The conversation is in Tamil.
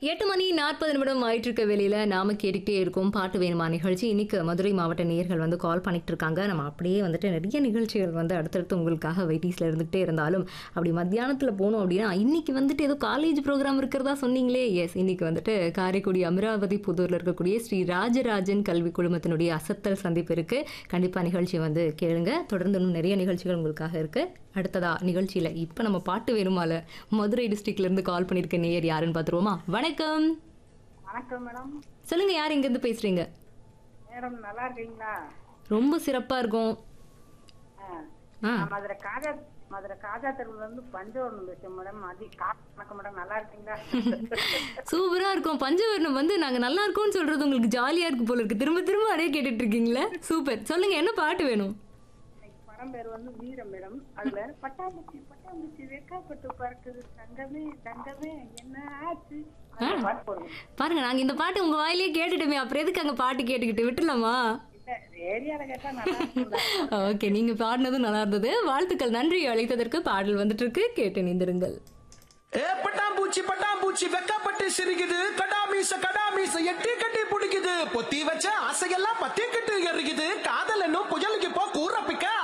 எட்டு மணி நாற்பது நிமிடம் ஆயிட்டு இருக்க வெளியில நாம கேட்டுக்கிட்டே இருக்கோம் பாட்டு வேணுமா நிகழ்ச்சி இன்னைக்கு மதுரை மாவட்ட நேயர்கள் வந்து கால் பண்ணிட்டு இருக்காங்க நம்ம அப்படியே வந்துட்டு நிறைய நிகழ்ச்சிகள் வந்து அடுத்தடுத்து உங்களுக்காக வெயிட்டிஸ்ல இருந்துகிட்டே இருந்தாலும் அப்படி மத்தியானத்துல போனோம் அப்படின்னா இன்னைக்கு வந்துட்டு ஏதோ காலேஜ் ப்ரோக்ராம் இருக்கிறதா சொன்னீங்களே எஸ் இன்னைக்கு வந்துட்டு காரைக்குடி அமராவதி புதூர்ல இருக்கக்கூடிய ஸ்ரீ ராஜராஜன் கல்வி குழுமத்தினுடைய அசத்தல் சந்திப்பு இருக்கு கண்டிப்பா நிகழ்ச்சி வந்து கேளுங்க தொடர்ந்து இன்னும் நிறைய நிகழ்ச்சிகள் உங்களுக்காக இருக்கு அடுத்ததா நிகழ்ச்சியில இப்ப நம்ம பாட்டு வேணுமால மதுரை டிஸ்ட்ரிக்ட்ல இருந்து கால் பண்ணிருக்க நேயர் யாருன்னு பாத்துருவோமா வணக்கம் வணக்கம் மேடம் சொல்லுங்க யார் இங்க இருந்து பேசுறீங்க மேடம் நல்லா இருக்கீங்களா ரொம்ப சிறப்பா இருக்கும் ஆ. ஆ நான் மதுரை காஜா மதுரை காஜா தெருவுல இருந்து பஞ்சவரம் பேசுறேன் மேடம் அதி கா வணக்கம் மேடம் நல்லா இருக்கீங்களா சூப்பரா இருக்கும் பஞ்சவர்ணம் வந்து நாங்க நல்லா இருக்கோம்னு சொல்றது உங்களுக்கு ஜாலியா இருக்கு போல இருக்கு திரும்ப திரும்ப அதே கேட்டுட்டு இருக்கீங்களே சூப்பர் சொல்லுங்க என்ன பாட்டு வேணும் இன்னைக்கு படம் பேர் வந்து வீரம் மேடம் அதுல பட்டாம்பூச்சி பட்டாம்பூச்சி வெக்கப்பட்டு பறக்குது தங்கமே தங்கமே என்ன ஆச்சு அந்த பாட்டு போடுங்க பாருங்க நாங்க இந்த பாட்டு உங்க வாயிலே கேட்டுட்டோமே அப்புறம் எதுக்கு அங்க பாட்டு கேட்டுக்கிட்டு விட்டுலாமா இல்ல ஏரியால கேட்டா நல்லா இருக்கும்ல. ஓகே நீங்க பாடினதும் நல்லா இருந்தது வாழ்த்துக்கள் நன்றி அழைத்ததற்கு பாடல் வந்துட்டு இருக்கு கேட்டு நிந்திருங்கள் ஏ பட்டாம்பூச்சி பட்டாம்பூச்சி வெக்கப்பட்டு சிரிக்குது கடாமீச கடாமீச எட்டி கட்டி பிடிக்குது பொத்தி வச்ச ஆசையெல்லாம் பத்தி கட்டு எறிக்குது காதல் என்னும் புயலுக்கு போ கூற பிக்க